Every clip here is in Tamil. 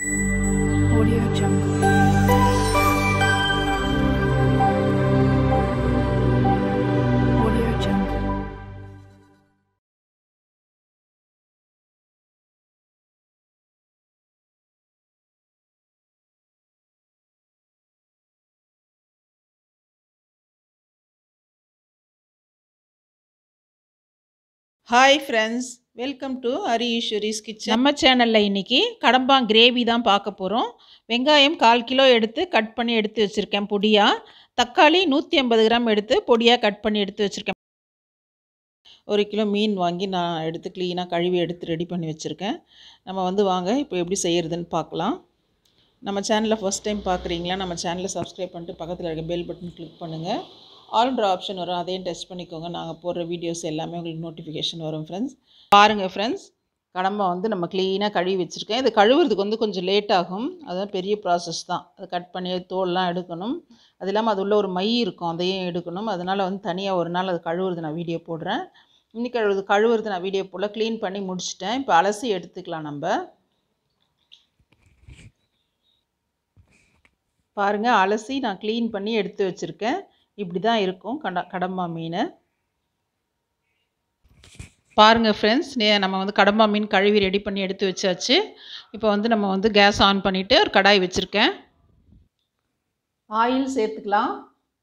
Audio Jungle. Audio Jungle. Hi friends welcome to Hari Eswari's kitchen நம்ம சேனலில் இன்றைக்கி கடம்பாங் கிரேவி தான் பார்க்க போகிறோம் வெங்காயம் கால் கிலோ எடுத்து கட் பண்ணி எடுத்து வச்சுருக்கேன் பொடியாக தக்காளி நூற்றி ஐம்பது கிராம் எடுத்து பொடியாக கட் பண்ணி எடுத்து வச்சுருக்கேன் ஒரு கிலோ மீன் வாங்கி நான் எடுத்து க்ளீனாக கழுவி எடுத்து ரெடி பண்ணி வச்சுருக்கேன் நம்ம வந்து வாங்க இப்போ எப்படி செய்கிறதுன்னு பார்க்கலாம் நம்ம சேனலை ஃபஸ்ட் டைம் பார்க்குறீங்களா நம்ம சேனலை சப்ஸ்கிரைப் பண்ணிட்டு பக்கத்தில் இருக்க பெல் பட்டன் கிளிக் பண்ணுங்கள் ஆல்ன்ற ஆப்ஷன் வரும் அதையும் டெஸ்ட் பண்ணிக்கோங்க நாங்கள் போடுற வீடியோஸ் எல்லாமே உங்களுக்கு நோட்டிஃபிகேஷன் வரும் ஃப்ரெண்ட்ஸ் பாருங்கள் ஃப்ரெண்ட்ஸ் கடம்பை வந்து நம்ம க்ளீனாக கழுவி வச்சுருக்கேன் இது கழுவுறதுக்கு வந்து கொஞ்சம் லேட் ஆகும் அதுதான் பெரிய ப்ராசஸ் தான் அது கட் பண்ணி தோல்லாம் எடுக்கணும் அது இல்லாமல் அது உள்ள ஒரு மை இருக்கும் அதையும் எடுக்கணும் அதனால் வந்து தனியாக ஒரு நாள் அது கழுவுறது நான் வீடியோ போடுறேன் இன்னைக்கு கழுவுறது கழுவுறது நான் வீடியோ போல் க்ளீன் பண்ணி முடிச்சிட்டேன் இப்போ அலசி எடுத்துக்கலாம் நம்ம பாருங்கள் அலசி நான் க்ளீன் பண்ணி எடுத்து வச்சுருக்கேன் இப்படி தான் இருக்கும் கட கடம்பா மீன் பாருங்கள் ஃப்ரெண்ட்ஸ் நே நம்ம வந்து கடம்பா மீன் கழுவி ரெடி பண்ணி எடுத்து வச்சாச்சு இப்போ வந்து நம்ம வந்து கேஸ் ஆன் பண்ணிவிட்டு ஒரு கடாய் வச்சுருக்கேன் ஆயில் சேர்த்துக்கலாம்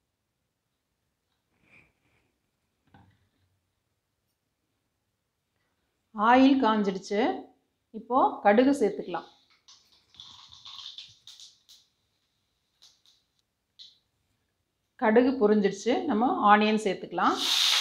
ஆயில் காஞ்சிடுச்சு இப்போது கடுகு சேர்த்துக்கலாம் கடுகு பொரிஞ்சிடுச்சு நம்ம ஆனியன் சேர்த்துக்கலாம்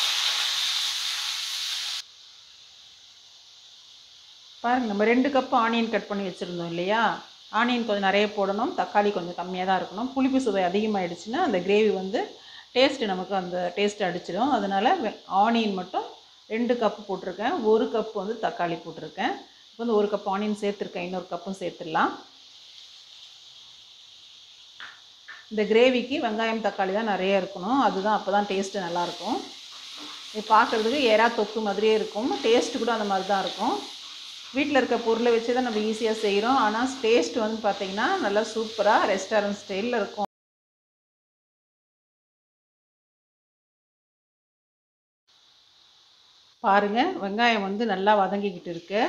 பாருங்கள் நம்ம ரெண்டு கப் ஆனியன் கட் பண்ணி வச்சுருந்தோம் இல்லையா ஆனியன் கொஞ்சம் நிறைய போடணும் தக்காளி கொஞ்சம் கம்மியாக தான் இருக்கணும் புளிப்பு சுவை அதிகமாகிடுச்சுன்னா அந்த கிரேவி வந்து டேஸ்ட்டு நமக்கு அந்த டேஸ்ட் அடிச்சிடும் அதனால் ஆனியன் மட்டும் ரெண்டு கப்பு போட்டிருக்கேன் ஒரு கப் வந்து தக்காளி போட்டிருக்கேன் இப்போ வந்து ஒரு கப் ஆனியன் சேர்த்துருக்கேன் இன்னொரு கப்பும் சேர்த்துடலாம் இந்த கிரேவிக்கு வெங்காயம் தக்காளி தான் நிறைய இருக்கணும் அதுதான் அப்போ தான் டேஸ்ட்டு நல்லாயிருக்கும் இது பார்க்குறதுக்கு எறா தொக்கு மாதிரியே இருக்கும் டேஸ்ட்டு கூட அந்த மாதிரி தான் இருக்கும் வீட்டில் இருக்க பொருளை வச்சு தான் நம்ம ஈஸியாக செய்கிறோம் ஆனால் டேஸ்ட் வந்து பார்த்திங்கன்னா நல்லா சூப்பராக ரெஸ்டாரண்ட் ஸ்டைலில் இருக்கும் பாருங்கள் வெங்காயம் வந்து நல்லா வதங்கிக்கிட்டு இருக்கு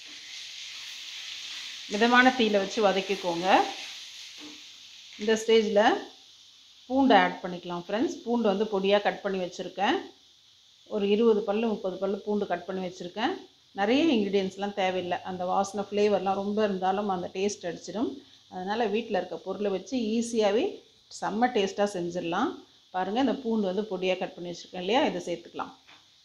மிதமான தீயில் வச்சு வதக்கிக்கோங்க இந்த ஸ்டேஜில் பூண்டை ஆட் பண்ணிக்கலாம் ஃப்ரெண்ட்ஸ் பூண்டு வந்து பொடியாக கட் பண்ணி வச்சுருக்கேன் ஒரு இருபது பல் முப்பது பல் பூண்டு கட் பண்ணி வச்சுருக்கேன் நிறைய இன்க்ரீடியன்ஸ்லாம் தேவையில்லை அந்த வாசனை ஃப்ளேவர்லாம் ரொம்ப இருந்தாலும் அந்த டேஸ்ட் அடிச்சிடும் அதனால் வீட்டில் இருக்க பொருளை வச்சு ஈஸியாகவே செம்ம டேஸ்ட்டாக செஞ்சிடலாம் பாருங்கள் இந்த பூண்டு வந்து பொடியாக கட் பண்ணி வச்சுருக்கேன் இல்லையா இதை சேர்த்துக்கலாம்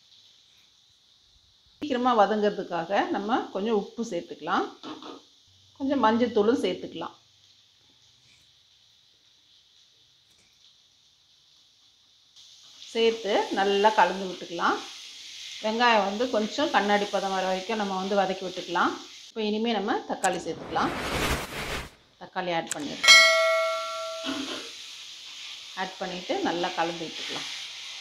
சீக்கிரமாக வதங்கிறதுக்காக நம்ம கொஞ்சம் உப்பு சேர்த்துக்கலாம் கொஞ்சம் மஞ்சத்தூளும் சேர்த்துக்கலாம் சேர்த்து நல்லா கலந்து விட்டுக்கலாம் வெங்காயம் வந்து கொஞ்சம் கண்ணாடி பதம் வர வரைக்கும் நம்ம வந்து வதக்கி விட்டுக்கலாம் இப்போ இனிமேல் நம்ம தக்காளி சேர்த்துக்கலாம் தக்காளி ஆட் பண்ணிடுறோம் ஆட் பண்ணிவிட்டு நல்லா கலந்து விட்டுக்கலாம்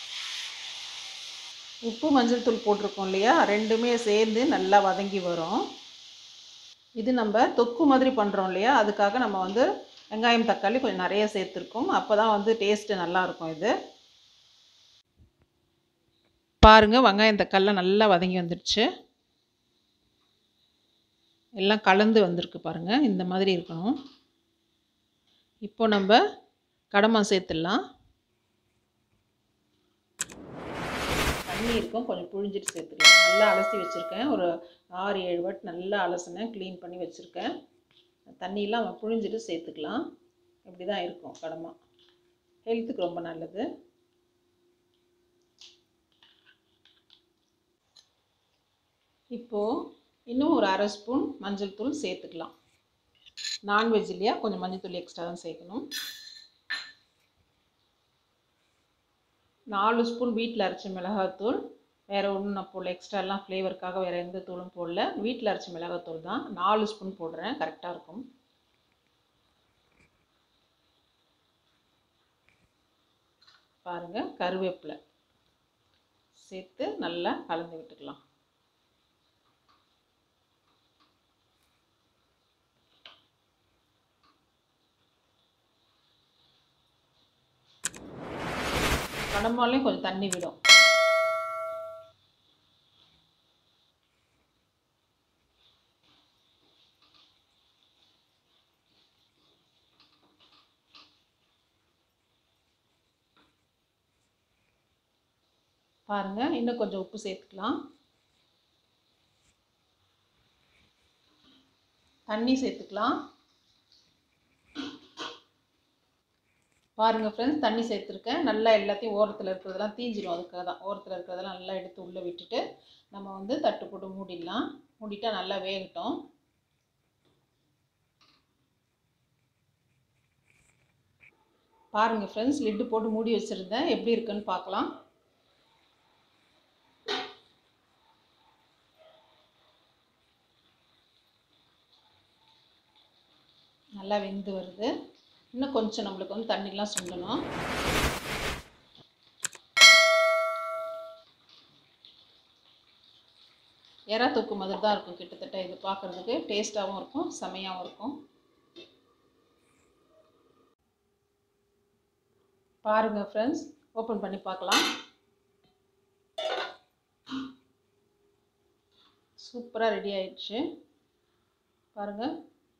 உப்பு மஞ்சள் தூள் போட்டிருக்கோம் இல்லையா ரெண்டுமே சேர்ந்து நல்லா வதங்கி வரும் இது நம்ம தொக்கு மாதிரி பண்ணுறோம் இல்லையா அதுக்காக நம்ம வந்து வெங்காயம் தக்காளி கொஞ்சம் நிறைய சேர்த்துருக்கோம் அப்போ தான் வந்து டேஸ்ட்டு நல்லாயிருக்கும் இது பாருங்கள் வெங்காயம் தக்காளிலாம் நல்லா வதங்கி வந்துடுச்சு எல்லாம் கலந்து வந்திருக்கு பாருங்கள் இந்த மாதிரி இருக்கணும் இப்போ நம்ம கடமா சேர்த்துடலாம் தண்ணி இருக்கும் கொஞ்சம் புழிஞ்சிட்டு சேர்த்துக்கலாம் நல்லா அலசி வச்சுருக்கேன் ஒரு ஆறு ஏழு வாட் நல்லா அலசினேன் க்ளீன் பண்ணி வச்சுருக்கேன் தண்ணியெலாம் புழிஞ்சிட்டு சேர்த்துக்கலாம் இப்படி தான் இருக்கும் கடமா ஹெல்த்துக்கு ரொம்ப நல்லது இப்போது இன்னும் ஒரு அரை ஸ்பூன் மஞ்சள் தூள் சேர்த்துக்கலாம் நான்வெஜ் இல்லையா கொஞ்சம் மஞ்சள் தூள் எக்ஸ்ட்ரா தான் சேர்க்கணும் நாலு ஸ்பூன் வீட்டில் அரைச்ச மிளகாத்தூள் வேறு ஒன்றும் நான் போடல எக்ஸ்ட்ராலாம் ஃப்ளேவருக்காக வேறு எந்த தூளும் போடல வீட்டில் அரைச்ச மிளகாத்தூள் தான் நாலு ஸ்பூன் போடுறேன் கரெக்டாக இருக்கும் பாருங்கள் கருவேப்பிலை சேர்த்து நல்லா கலந்து விட்டுக்கலாம் கடம்பாலையும் கொஞ்சம் தண்ணி விடும் பாருங்கள் இன்னும் கொஞ்சம் உப்பு சேர்த்துக்கலாம் தண்ணி சேர்த்துக்கலாம் பாருங்கள் ஃப்ரெண்ட்ஸ் தண்ணி சேர்த்துருக்கேன் நல்லா எல்லாத்தையும் ஓரத்தில் இருக்கிறதெல்லாம் தீஞ்சிடும் அதுக்காக தான் ஓரத்தில் இருக்கிறதெல்லாம் நல்லா எடுத்து உள்ளே விட்டுட்டு நம்ம வந்து தட்டு போட்டு மூடிடலாம் மூடிட்டா நல்லா வேகட்டும் பாருங்கள் ஃப்ரெண்ட்ஸ் லிட்டு போட்டு மூடி வச்சுருந்தேன் எப்படி இருக்குன்னு பார்க்கலாம் நல்லா வெந்து வருது இன்னும் கொஞ்சம் நம்மளுக்கு வந்து தண்ணிலாம் சுண்டணும் எறா தூக்கு மாதிரி தான் இருக்கும் கிட்டத்தட்ட இது பார்க்குறதுக்கு டேஸ்ட்டாகவும் இருக்கும் செமையாகவும் இருக்கும் பாருங்கள் ஃப்ரெண்ட்ஸ் ஓப்பன் பண்ணி பார்க்கலாம் சூப்பராக ரெடி ஆயிடுச்சு பாருங்கள்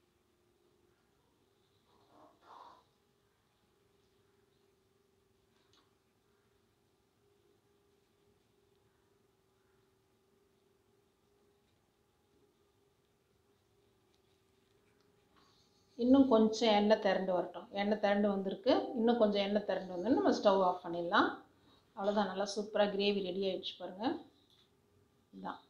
இன்னும் கொஞ்சம் எண்ணெய் திரண்டு வரட்டும் எண்ணெய் திரண்டு வந்திருக்கு இன்னும் கொஞ்சம் எண்ணெய் திரண்டு வந்து நம்ம ஸ்டவ் ஆஃப் பண்ணிடலாம் அவ்வளோதான் நல்லா சூப்பராக கிரேவி ரெடி ஆகிடுச்சு பாருங்கள் இதான்